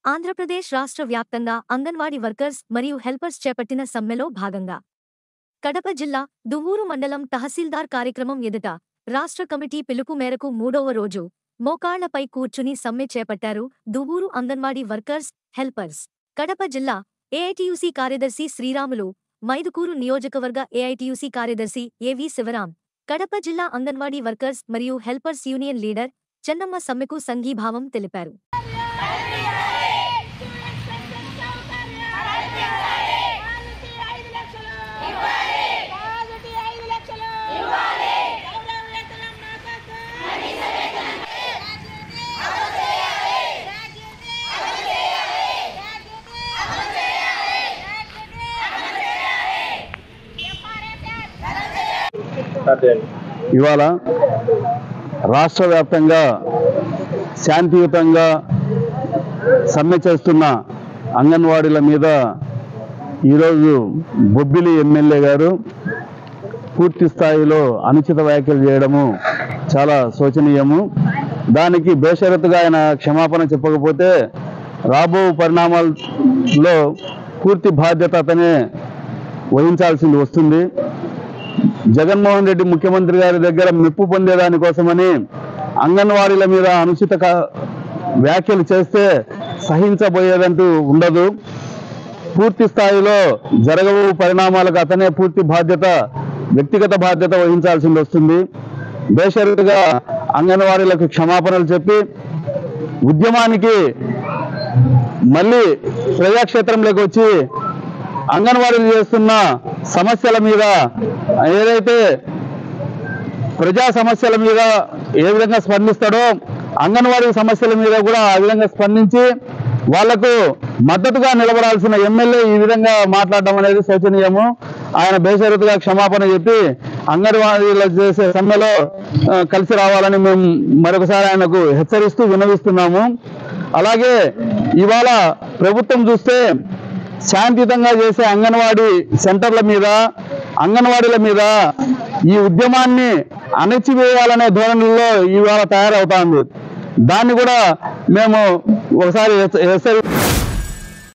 ఆంధ్రప్రదేశ్ రాష్ట్ర వ్యాప్తంగా అంగన్వాడీ వర్కర్స్ మరియు హెల్పర్స్ చేపట్టిన సమ్మెలో భాగంగా కడప జిల్లా దువ్వూరు మండలం తహసీల్దార్ కార్యక్రమం ఎదుట రాష్ట్ర కమిటీ పిలుపు మేరకు మూడవ రోజు మోకాళ్లపై కూర్చుని సమ్మె చేపట్టారు దువ్వూరు అంగన్వాడీ వర్కర్స్ హెల్పర్స్ కడప జిల్లా ఏఐటియుసి కార్యదర్శి శ్రీరాములు మైదుకూరు నియోజకవర్గ ఏఐటియుసి కార్యదర్శి ఏవి శివరాం కడప జిల్లా అంగన్వాడీ వర్కర్స్ మరియు హెల్పర్స్ యూనియన్ లీడర్ చెన్నమ్మ సమ్మెకు సంఘీభావం తెలిపారు ఇవాళ రాష్ట్ర వ్యాప్తంగా శాంతియుతంగా సమ్మె చేస్తున్న అంగన్వాడీల మీద ఈరోజు బొబ్బిలి ఎమ్మెల్యే గారు పూర్తి స్థాయిలో అనుచిత వ్యాఖ్యలు చేయడము చాలా శోచనీయము దానికి బేషరతుగా ఆయన క్షమాపణ చెప్పకపోతే రాబో పరిణామాల్లో పూర్తి బాధ్యత అతనే వహించాల్సింది వస్తుంది జగన్మోహన్ రెడ్డి ముఖ్యమంత్రి గారి దగ్గర మెప్పు పొందేదానికోసమని అంగన్వాడీల మీద అనుచిత క- వ్యాఖ్యలు చేస్తే సహించబోయేదంటూ ఉండదు పూర్తి స్థాయిలో జరగవు పరిణామాలకు అతనే పూర్తి బాధ్యత వ్యక్తిగత బాధ్యత వహించాల్సింది వస్తుంది బేషరతుగా అంగన్వాడీలకు క్షమాపణలు చెప్పి ఉద్యమానికి మళ్ళీ ప్రజాక్షేత్రంలోకి వచ్చి అంగన్వాడీలు చేస్తున్న సమస్యల మీద ఏదైతే ప్రజా సమస్యల మీద ఏ విధంగా స్పందిస్తాడో అంగన్వాడీ సమస్యల మీద కూడా ఆ విధంగా స్పందించి వాళ్లకు మద్దతుగా నిలబడాల్సిన ఎమ్మెల్యే ఈ విధంగా మాట్లాడడం అనేది శోచనీయము ఆయన బేషరతుగా క్షమాపణ చెప్పి అంగన్వాడీలు చేసే సమ్మెలో ఆ, కలిసి రావాలని మేము మరొకసారి ఆయనకు హెచ్చరిస్తూ వినవిస్తున్నాము అలాగే ఇవాళ ప్రభుత్వం చూస్తే శాంతియుతంగా చేసే అంగన్వాడీ సెంటర్ల మీద అంగన్వాడీల మీద ఈ ఉద్యమాన్ని అణచివేయాలనే ధోరణిలో ఇవాళ తయారవుతా ఉంది దాన్ని కూడా మేము ఒకసారి హెచ్చ- హెచ్చరి